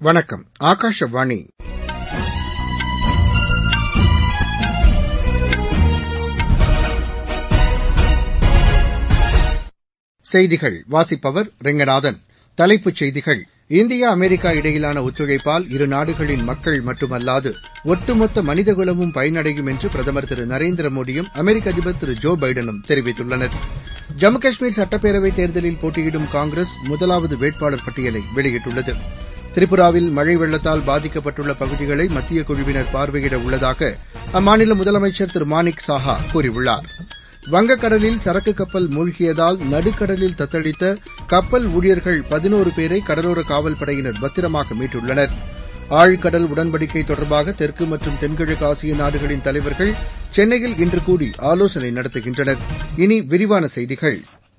வணக்கம் ஆகாஷவாணி செய்திகள் வாசிப்பவர் ரெங்கநாதன் தலைப்புச் செய்திகள் இந்தியா அமெரிக்கா இடையிலான ஒத்துழைப்பால் இரு நாடுகளின் மக்கள் மட்டுமல்லாது ஒட்டுமொத்த மனிதகுலமும் பயனடையும் என்று பிரதமர் திரு நரேந்திர மோடியும் அமெரிக்க அதிபர் திரு ஜோ பைடனும் தெரிவித்துள்ளனர் ஜம்மு காஷ்மீர் சட்டப்பேரவைத் தேர்தலில் போட்டியிடும் காங்கிரஸ் முதலாவது வேட்பாளர் பட்டியலை வெளியிட்டுள்ளது திரிபுராவில் மழை வெள்ளத்தால் பாதிக்கப்பட்டுள்ள பகுதிகளை மத்திய குழுவினர் பார்வையிட உள்ளதாக அம்மாநில முதலமைச்சர் திரு மாணிக் சாஹா கூறியுள்ளார் வங்கக்கடலில் சரக்கு கப்பல் மூழ்கியதால் நடுக்கடலில் தத்தளித்த கப்பல் ஊழியர்கள் பதினோரு பேரை கடலோர காவல்படையினர் பத்திரமாக மீட்டுள்ளனர் ஆழ்கடல் உடன்படிக்கை தொடர்பாக தெற்கு மற்றும் தென்கிழக்கு ஆசிய நாடுகளின் தலைவர்கள் சென்னையில் இன்று கூடி ஆலோசனை நடத்துகின்றனர் இனி விரிவான செய்திகள்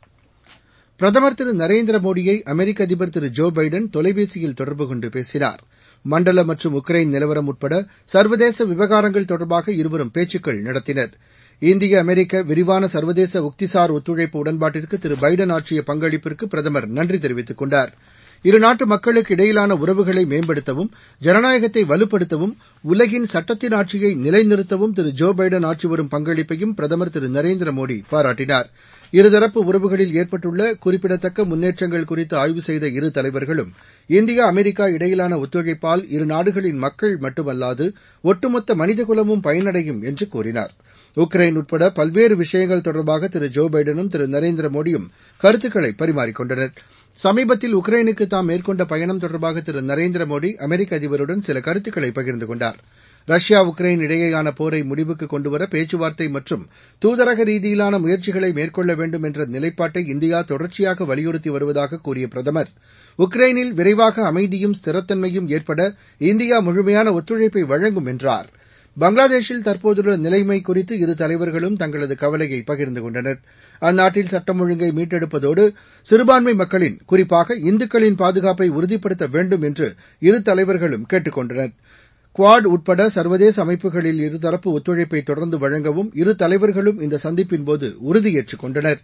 பிரதமர் திரு நரேந்திர மோடியை அமெரிக்க அதிபர் திரு ஜோ பைடன் தொலைபேசியில் தொடர்பு கொண்டு பேசினார் மண்டல மற்றும் உக்ரைன் நிலவரம் உட்பட சர்வதேச விவகாரங்கள் தொடர்பாக இருவரும் பேச்சுக்கள் நடத்தினர் இந்திய அமெரிக்க விரிவான சர்வதேச உக்திசார் ஒத்துழைப்பு உடன்பாட்டிற்கு திரு பைடன் ஆற்றிய பங்களிப்பிற்கு பிரதமர் நன்றி தெரிவித்துக் கொண்டார் இருநாட்டு மக்களுக்கு இடையிலான உறவுகளை மேம்படுத்தவும் ஜனநாயகத்தை வலுப்படுத்தவும் உலகின் சட்டத்தின் ஆட்சியை நிலைநிறுத்தவும் திரு ஜோ பைடன் ஆற்றி வரும் பங்களிப்பையும் பிரதமர் திரு நரேந்திர மோடி பாராட்டினார் இருதரப்பு உறவுகளில் ஏற்பட்டுள்ள குறிப்பிடத்தக்க முன்னேற்றங்கள் குறித்து ஆய்வு செய்த இரு தலைவர்களும் இந்தியா அமெரிக்கா இடையிலான ஒத்துழைப்பால் இரு நாடுகளின் மக்கள் மட்டுமல்லாது ஒட்டுமொத்த மனிதகுலமும் பயனடையும் என்று கூறினார் உக்ரைன் உட்பட பல்வேறு விஷயங்கள் தொடர்பாக திரு ஜோ பைடனும் திரு நரேந்திர மோடியும் கருத்துக்களை பரிமாறிக் கொண்டனர் சமீபத்தில் உக்ரைனுக்கு தாம் மேற்கொண்ட பயணம் தொடர்பாக திரு நரேந்திர மோடி அமெரிக்க அதிபருடன் சில கருத்துக்களை பகிர்ந்து கொண்டார் ரஷ்யா உக்ரைன் இடையேயான போரை முடிவுக்கு கொண்டுவர பேச்சுவார்த்தை மற்றும் தூதரக ரீதியிலான முயற்சிகளை மேற்கொள்ள வேண்டும் என்ற நிலைப்பாட்டை இந்தியா தொடர்ச்சியாக வலியுறுத்தி வருவதாக கூறிய பிரதமர் உக்ரைனில் விரைவாக அமைதியும் ஸ்திரத்தன்மையும் ஏற்பட இந்தியா முழுமையான ஒத்துழைப்பை வழங்கும் என்றார் பங்களாதேஷில் தற்போதுள்ள நிலைமை குறித்து இரு தலைவர்களும் தங்களது கவலையை பகிர்ந்து கொண்டனர் அந்நாட்டில் சட்டம் ஒழுங்கை மீட்டெடுப்பதோடு சிறுபான்மை மக்களின் குறிப்பாக இந்துக்களின் பாதுகாப்பை உறுதிப்படுத்த வேண்டும் என்று இரு தலைவர்களும் கேட்டுக் கொண்டனர் குவாட் உட்பட சர்வதேச அமைப்புகளில் இருதரப்பு ஒத்துழைப்பை தொடர்ந்து வழங்கவும் இரு தலைவர்களும் இந்த சந்திப்பின்போது உறுதியேற்றுக் கொண்டனர்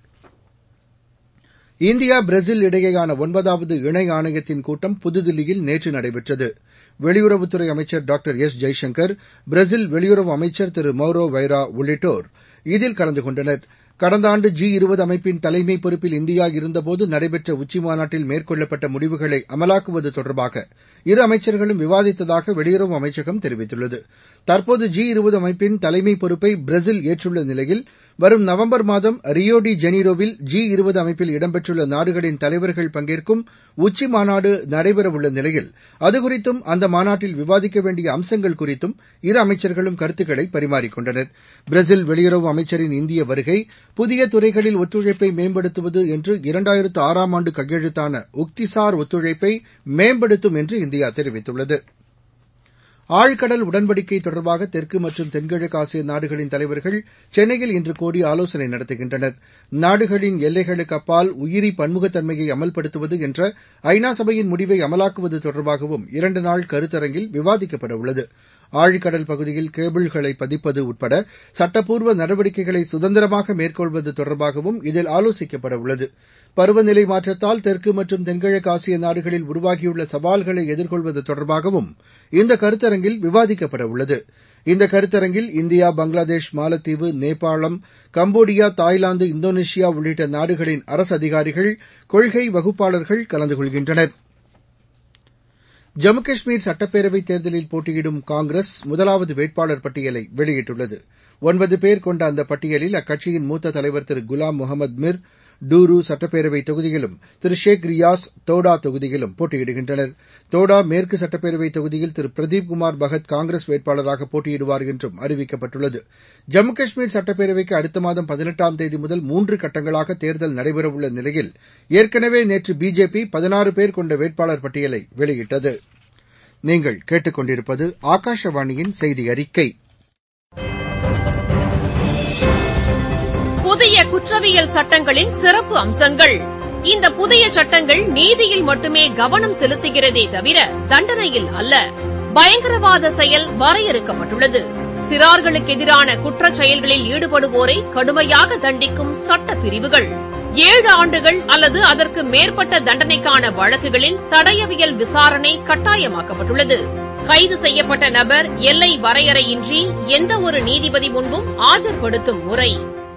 இந்தியா பிரேசில் இடையேயான ஒன்பதாவது இணை ஆணையத்தின் கூட்டம் புதுதில்லியில் நேற்று நடைபெற்றது வெளியுறவுத்துறை அமைச்சர் டாக்டர் எஸ் ஜெய்சங்கர் பிரேசில் வெளியுறவு அமைச்சர் திரு மௌரோ வைரா உள்ளிட்டோர் இதில் கலந்து கொண்டனர் கடந்த ஆண்டு ஜி இருபது அமைப்பின் தலைமை பொறுப்பில் இந்தியா இருந்தபோது நடைபெற்ற உச்சிமாநாட்டில் மேற்கொள்ளப்பட்ட முடிவுகளை அமலாக்குவது தொடர்பாக இரு அமைச்சர்களும் விவாதித்ததாக வெளியுறவு அமைச்சகம் தெரிவித்துள்ளது தற்போது ஜி இருபது அமைப்பின் தலைமை பொறுப்பை பிரேசில் ஏற்றுள்ள நிலையில் வரும் நவம்பர் மாதம் ரியோ டி ஜெனீரோவில் ஜி இருபது அமைப்பில் இடம்பெற்றுள்ள நாடுகளின் தலைவர்கள் பங்கேற்கும் உச்சி மாநாடு நடைபெறவுள்ள நிலையில் அதுகுறித்தும் அந்த மாநாட்டில் விவாதிக்க வேண்டிய அம்சங்கள் குறித்தும் இரு அமைச்சர்களும் கருத்துக்களை பரிமாறிக் கொண்டனர் பிரேசில் வெளியுறவு அமைச்சரின் இந்திய வருகை புதிய துறைகளில் ஒத்துழைப்பை மேம்படுத்துவது என்று இரண்டாயிரத்து ஆறாம் ஆண்டு கையெழுத்தான உக்திசார் ஒத்துழைப்பை மேம்படுத்தும் என்று இந்தியா தெரிவித்துள்ளது ஆழ்கடல் உடன்படிக்கை தொடர்பாக தெற்கு மற்றும் தென்கிழக்கு ஆசிய நாடுகளின் தலைவர்கள் சென்னையில் இன்று கூடி ஆலோசனை நடத்துகின்றனர் நாடுகளின் எல்லைகளுக்கு அப்பால் உயிரி பன்முகத்தன்மையை அமல்படுத்துவது என்ற ஐநா சபையின் முடிவை அமலாக்குவது தொடர்பாகவும் இரண்டு நாள் கருத்தரங்கில் விவாதிக்கப்பட உள்ளது ஆழ்கடல் பகுதியில் கேபிள்களை பதிப்பது உட்பட சட்டப்பூர்வ நடவடிக்கைகளை சுதந்திரமாக மேற்கொள்வது தொடர்பாகவும் இதில் ஆலோசிக்கப்பட உள்ளது பருவநிலை மாற்றத்தால் தெற்கு மற்றும் தென்கிழக்கு ஆசிய நாடுகளில் உருவாகியுள்ள சவால்களை எதிர்கொள்வது தொடர்பாகவும் இந்த கருத்தரங்கில் விவாதிக்கப்பட உள்ளது இந்த கருத்தரங்கில் இந்தியா பங்களாதேஷ் மாலத்தீவு நேபாளம் கம்போடியா தாய்லாந்து இந்தோனேஷியா உள்ளிட்ட நாடுகளின் அரசு அதிகாரிகள் கொள்கை வகுப்பாளர்கள் கலந்து கொள்கின்றனர் ஜம்மு காஷ்மீர் சட்டப்பேரவைத் தேர்தலில் போட்டியிடும் காங்கிரஸ் முதலாவது வேட்பாளர் பட்டியலை வெளியிட்டுள்ளது ஒன்பது பேர் கொண்ட அந்த பட்டியலில் அக்கட்சியின் மூத்த தலைவர் திரு குலாம் முகமது மிர் டூரு சட்டப்பேரவை தொகுதியிலும் திரு ஷேக் ரியாஸ் தோடா தொகுதியிலும் போட்டியிடுகின்றனர் தோடா மேற்கு சட்டப்பேரவை தொகுதியில் திரு பிரதீப் குமார் பகத் காங்கிரஸ் வேட்பாளராக போட்டியிடுவார் என்றும் அறிவிக்கப்பட்டுள்ளது ஜம்மு காஷ்மீர் சட்டப்பேரவைக்கு அடுத்த மாதம் பதினெட்டாம் தேதி முதல் மூன்று கட்டங்களாக தேர்தல் நடைபெறவுள்ள நிலையில் ஏற்கனவே நேற்று பிஜேபி பதினாறு பேர் கொண்ட வேட்பாளர் பட்டியலை வெளியிட்டது நீங்கள் கேட்டுக் கொண்டிருப்பது ஆகாஷவாணியின் செய்தி அறிக்கை புதிய குற்றவியல் சட்டங்களின் சிறப்பு அம்சங்கள் இந்த புதிய சட்டங்கள் நீதியில் மட்டுமே கவனம் செலுத்துகிறதே தவிர தண்டனையில் அல்ல பயங்கரவாத செயல் வரையறுக்கப்பட்டுள்ளது சிறார்களுக்கு எதிரான குற்றச் செயல்களில் ஈடுபடுவோரை கடுமையாக தண்டிக்கும் சட்ட பிரிவுகள் ஏழு ஆண்டுகள் அல்லது அதற்கு மேற்பட்ட தண்டனைக்கான வழக்குகளில் தடயவியல் விசாரணை கட்டாயமாக்கப்பட்டுள்ளது கைது செய்யப்பட்ட நபர் எல்லை வரையறையின்றி எந்த ஒரு நீதிபதி முன்பும் ஆஜர்படுத்தும் முறை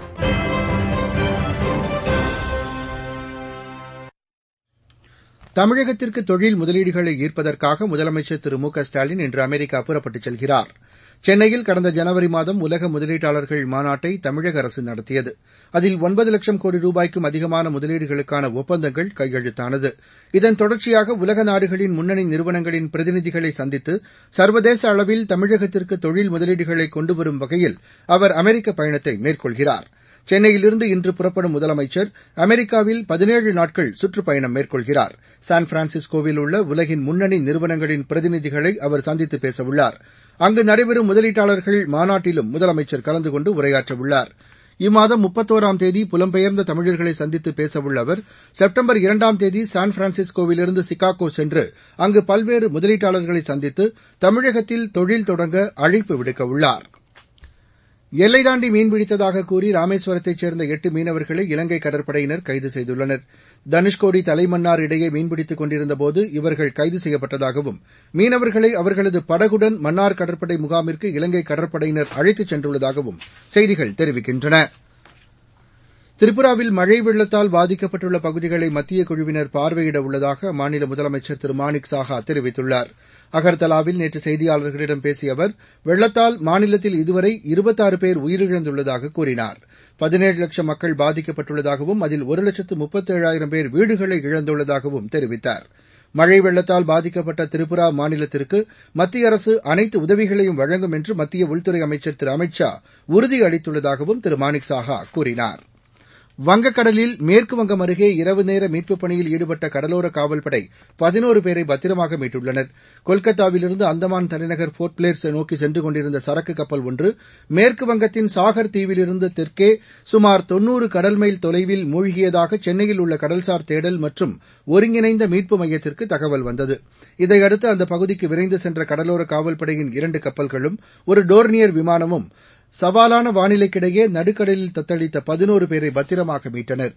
தமிழகத்திற்கு தொழில் முதலீடுகளை ஈர்ப்பதற்காக முதலமைச்சர் திரு மு க ஸ்டாலின் இன்று அமெரிக்கா புறப்பட்டுச் செல்கிறார் சென்னையில் கடந்த ஜனவரி மாதம் உலக முதலீட்டாளர்கள் மாநாட்டை தமிழக அரசு நடத்தியது அதில் ஒன்பது லட்சம் கோடி ரூபாய்க்கும் அதிகமான முதலீடுகளுக்கான ஒப்பந்தங்கள் கையெழுத்தானது இதன் தொடர்ச்சியாக உலக நாடுகளின் முன்னணி நிறுவனங்களின் பிரதிநிதிகளை சந்தித்து சர்வதேச அளவில் தமிழகத்திற்கு தொழில் முதலீடுகளை கொண்டுவரும் வகையில் அவர் அமெரிக்க பயணத்தை மேற்கொள்கிறார் சென்னையிலிருந்து இன்று புறப்படும் முதலமைச்சர் அமெரிக்காவில் பதினேழு நாட்கள் சுற்றுப்பயணம் மேற்கொள்கிறார் சான் பிரான்சிஸ்கோவில் உள்ள உலகின் முன்னணி நிறுவனங்களின் பிரதிநிதிகளை அவர் சந்தித்து பேசவுள்ளார் அங்கு நடைபெறும் முதலீட்டாளர்கள் மாநாட்டிலும் முதலமைச்சர் கலந்து கொண்டு உரையாற்றவுள்ளார் இம்மாதம் முப்பத்தோராம் தேதி புலம்பெயர்ந்த தமிழர்களை சந்தித்து பேசவுள்ள அவர் செப்டம்பர் இரண்டாம் தேதி சான் பிரான்சிஸ்கோவிலிருந்து சிகாகோ சென்று அங்கு பல்வேறு முதலீட்டாளர்களை சந்தித்து தமிழகத்தில் தொழில் தொடங்க அழைப்பு விடுக்கவுள்ளார் எல்லை தாண்டி மீன்பிடித்ததாக கூறி ராமேஸ்வரத்தைச் சேர்ந்த எட்டு மீனவர்களை இலங்கை கடற்படையினர் கைது செய்துள்ளனர் தனுஷ்கோடி தலைமன்னார் இடையே மீன்பிடித்துக் கொண்டிருந்தபோது இவர்கள் கைது செய்யப்பட்டதாகவும் மீனவர்களை அவர்களது படகுடன் மன்னார் கடற்படை முகாமிற்கு இலங்கை கடற்படையினர் அழைத்துச் சென்றுள்ளதாகவும் செய்திகள் தெரிவிக்கின்றன திரிபுராவில் மழை வெள்ளத்தால் பாதிக்கப்பட்டுள்ள பகுதிகளை மத்திய குழுவினர் பார்வையிட உள்ளதாக அம்மாநில முதலமைச்சர் திரு மாணிக் சாஹா தெரிவித்துள்ளார் அகர்தலாவில் நேற்று செய்தியாளர்களிடம் பேசிய அவர் வெள்ளத்தால் மாநிலத்தில் இதுவரை இருபத்தாறு பேர் உயிரிழந்துள்ளதாக கூறினார் பதினேழு லட்சம் மக்கள் பாதிக்கப்பட்டுள்ளதாகவும் அதில் ஒரு லட்சத்து முப்பத்தேழாயிரம் பேர் வீடுகளை இழந்துள்ளதாகவும் தெரிவித்தார் மழை வெள்ளத்தால் பாதிக்கப்பட்ட திரிபுரா மாநிலத்திற்கு மத்திய அரசு அனைத்து உதவிகளையும் வழங்கும் என்று மத்திய உள்துறை அமைச்சர் திரு அமித் ஷா உறுதியளித்துள்ளதாகவும் திரு மாணிக் சாஹா கூறினார் வங்கக்கடலில் மேற்குவங்கம் அருகே இரவு நேர மீட்புப் பணியில் ஈடுபட்ட கடலோர காவல்படை பதினோரு பேரை பத்திரமாக மீட்டுள்ளனர் கொல்கத்தாவிலிருந்து அந்தமான் தலைநகர் போர்ட் பிளேர் நோக்கி சென்று கொண்டிருந்த சரக்கு கப்பல் ஒன்று மேற்கு வங்கத்தின் சாகர் தீவிலிருந்து தெற்கே சுமார் தொன்னூறு கடல் மைல் தொலைவில் மூழ்கியதாக சென்னையில் உள்ள கடல்சார் தேடல் மற்றும் ஒருங்கிணைந்த மீட்பு மையத்திற்கு தகவல் வந்தது இதையடுத்து அந்த பகுதிக்கு விரைந்து சென்ற கடலோர காவல்படையின் இரண்டு கப்பல்களும் ஒரு டோர்னியர் விமானமும் சவாலான வானிலைக்கிடையே நடுக்கடலில் தத்தளித்த பதினோரு பேரை பத்திரமாக மீட்டனர்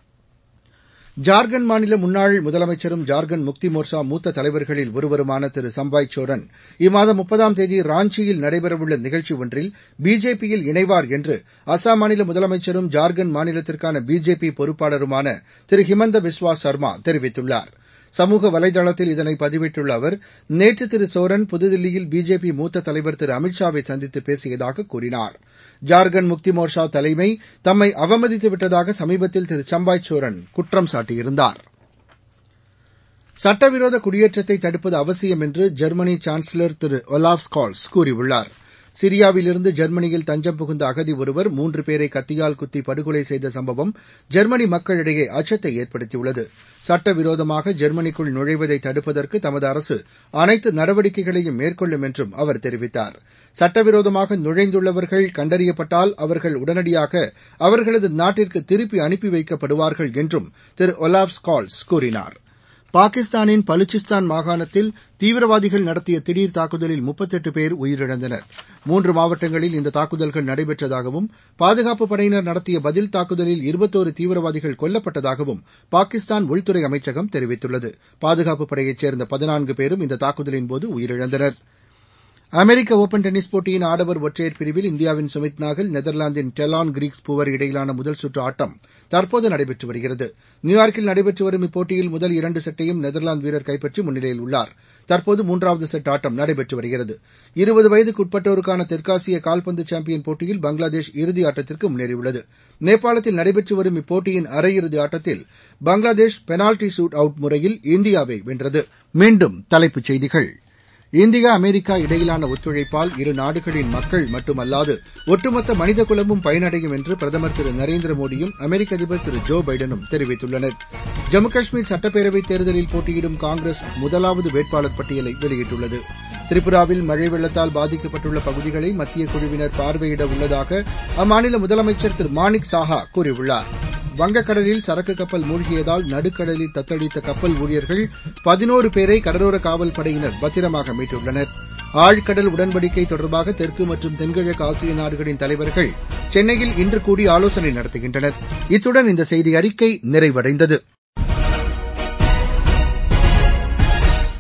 ஜார்க்கண்ட் மாநில முன்னாள் முதலமைச்சரும் ஜார்க்கண்ட் முக்தி மோர்ச்சா மூத்த தலைவர்களில் ஒருவருமான திரு சம்பாய் சோரன் இம்மாதம் முப்பதாம் தேதி ராஞ்சியில் நடைபெறவுள்ள நிகழ்ச்சி ஒன்றில் பிஜேபியில் இணைவார் என்று அசாம் மாநில முதலமைச்சரும் ஜார்க்கண்ட் மாநிலத்திற்கான பிஜேபி பொறுப்பாளருமான திரு ஹிமந்த பிஸ்வா சர்மா தெரிவித்துள்ளார் சமூக வலைதளத்தில் இதனை பதிவிட்டுள்ள அவர் நேற்று திரு சோரன் புதுதில்லியில் பிஜேபி மூத்த தலைவர் திரு அமித்ஷாவை சந்தித்து பேசியதாக கூறினார் ஜார்க்கண்ட் முக்தி மோர்ச்சா தலைமை தம்மை அவமதித்து விட்டதாக சமீபத்தில் திரு சம்பாய் சோரன் குற்றம் சாட்டியிருந்தார் சட்டவிரோத குடியேற்றத்தை தடுப்பது அவசியம் என்று ஜெர்மனி சான்சலர் திரு ஒலாஃப் ஸ்கால்ஸ் கூறியுள்ளார் சிரியாவிலிருந்து ஜெர்மனியில் தஞ்சம் புகுந்த அகதி ஒருவர் மூன்று பேரை கத்தியால் குத்தி படுகொலை செய்த சம்பவம் ஜெர்மனி மக்களிடையே அச்சத்தை ஏற்படுத்தியுள்ளது சட்டவிரோதமாக ஜெர்மனிக்குள் நுழைவதை தடுப்பதற்கு தமது அரசு அனைத்து நடவடிக்கைகளையும் மேற்கொள்ளும் என்றும் அவர் தெரிவித்தார் சட்டவிரோதமாக நுழைந்துள்ளவர்கள் கண்டறியப்பட்டால் அவர்கள் உடனடியாக அவர்களது நாட்டிற்கு திருப்பி அனுப்பி வைக்கப்படுவார்கள் என்றும் திரு ஒலாஃப் ஸ்கால்ஸ் கூறினார் பாகிஸ்தானின் பலுச்சிஸ்தான் மாகாணத்தில் தீவிரவாதிகள் நடத்திய திடீர் தாக்குதலில் முப்பத்தெட்டு பேர் உயிரிழந்தனர் மூன்று மாவட்டங்களில் இந்த தாக்குதல்கள் நடைபெற்றதாகவும் பாதுகாப்புப் படையினர் நடத்திய பதில் தாக்குதலில் இருபத்தோரு தீவிரவாதிகள் கொல்லப்பட்டதாகவும் பாகிஸ்தான் உள்துறை அமைச்சகம் தெரிவித்துள்ளது பாதுகாப்புப் படையைச் சேர்ந்த பதினான்கு பேரும் இந்த தாக்குதலின்போது உயிரிழந்தனர் அமெரிக்க ஒபன் டென்னிஸ் போட்டியின் ஆடவர் ஒற்றையர் பிரிவில் இந்தியாவின் சுமித் நாகல் நெதர்லாந்தின் டெலான் கிரீக்ஸ் பூவர் இடையிலான முதல் சுற்று ஆட்டம் தற்போது நடைபெற்று வருகிறது நியூயார்க்கில் நடைபெற்று வரும் இப்போட்டியில் முதல் இரண்டு செட்டையும் நெதர்லாந்து வீரர் கைப்பற்றி முன்னிலையில் உள்ளார் தற்போது மூன்றாவது செட் ஆட்டம் நடைபெற்று வருகிறது இருபது வயதுக்குட்பட்டோருக்கான தெற்காசிய கால்பந்து சாம்பியன் போட்டியில் பங்களாதேஷ் இறுதி ஆட்டத்திற்கு முன்னேறியுள்ளது நேபாளத்தில் நடைபெற்று வரும் இப்போட்டியின் அரையிறுதி ஆட்டத்தில் பங்களாதேஷ் பெனால்டி ஷூட் அவுட் முறையில் இந்தியாவை வென்றது மீண்டும் தலைப்புச் செய்திகள் இந்தியா அமெரிக்கா இடையிலான ஒத்துழைப்பால் இரு நாடுகளின் மக்கள் மட்டுமல்லாது ஒட்டுமொத்த மனித குலமும் பயனடையும் என்று பிரதமர் திரு நரேந்திர மோடியும் அமெரிக்க அதிபர் திரு ஜோ பைடனும் தெரிவித்துள்ளனர் ஜம்மு காஷ்மீர் சட்டப்பேரவைத் தேர்தலில் போட்டியிடும் காங்கிரஸ் முதலாவது வேட்பாளர் பட்டியலை வெளியிட்டுள்ளது திரிபுராவில் மழை வெள்ளத்தால் பாதிக்கப்பட்டுள்ள பகுதிகளை மத்திய குழுவினர் பார்வையிட உள்ளதாக அம்மாநில முதலமைச்சர் திரு மாணிக் சாஹா கூறியுள்ளார் வங்கக்கடலில் சரக்கு கப்பல் மூழ்கியதால் நடுக்கடலில் தத்தளித்த கப்பல் ஊழியர்கள் பதினோரு பேரை கடலோர காவல் படையினர் பத்திரமாக மீட்டுள்ளனர் ஆழ்கடல் உடன்படிக்கை தொடர்பாக தெற்கு மற்றும் தென்கிழக்கு ஆசிய நாடுகளின் தலைவர்கள் சென்னையில் இன்று கூடி ஆலோசனை நடத்துகின்றனர் இத்துடன் இந்த செய்தி அறிக்கை நிறைவடைந்தது